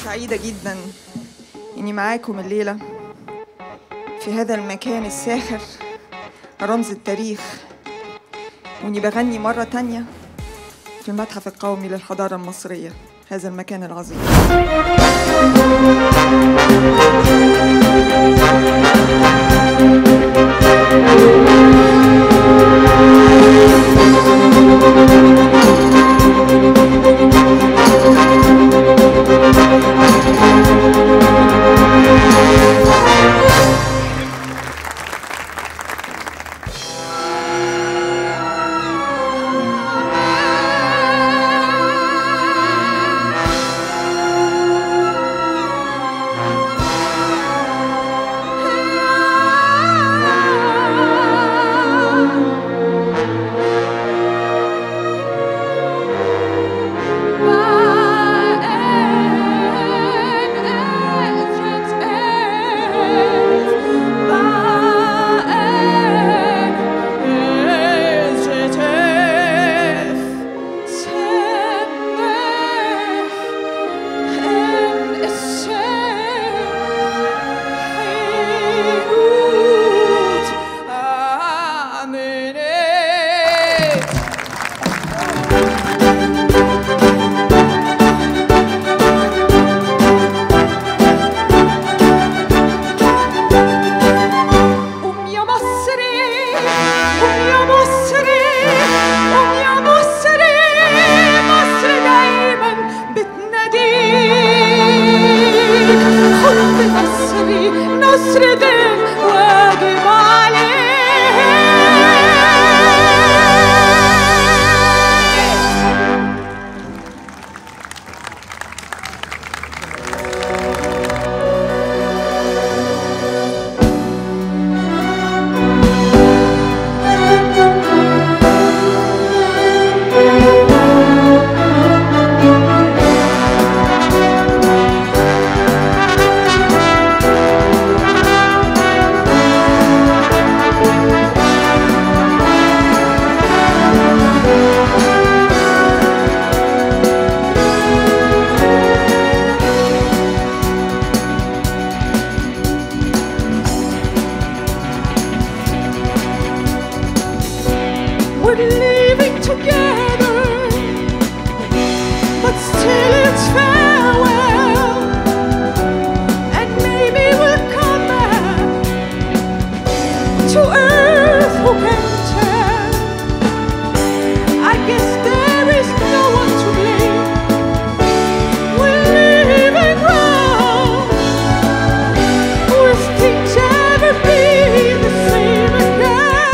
سعيدة جدا إني معاكم الليلة في هذا المكان الساخر رمز التاريخ وإني بغني مرة تانية في المتحف القومي للحضارة المصرية هذا المكان العظيم قوم يا مصري قوم يا مصري قوم يا مصري مصر دايما بتناديك حب مصري نصر دين واجب عليك We're leaving together, but still it's farewell. And maybe we'll come back to earth. Who can tell? I guess there is no one to blame. We're leaving wrong. Will things ever be the same again?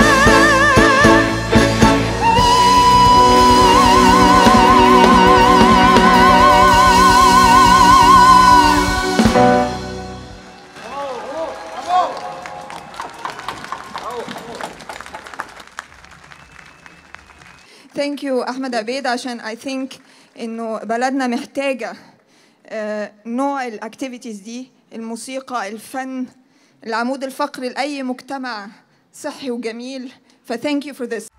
ثانك يو احمد عبيد عشان اي ثينك انه بلدنا محتاجه آه، نوع الاكتيفيتيز دي الموسيقى الفن العمود الفقري لاي مجتمع صحي وجميل فثانك يو فور ذس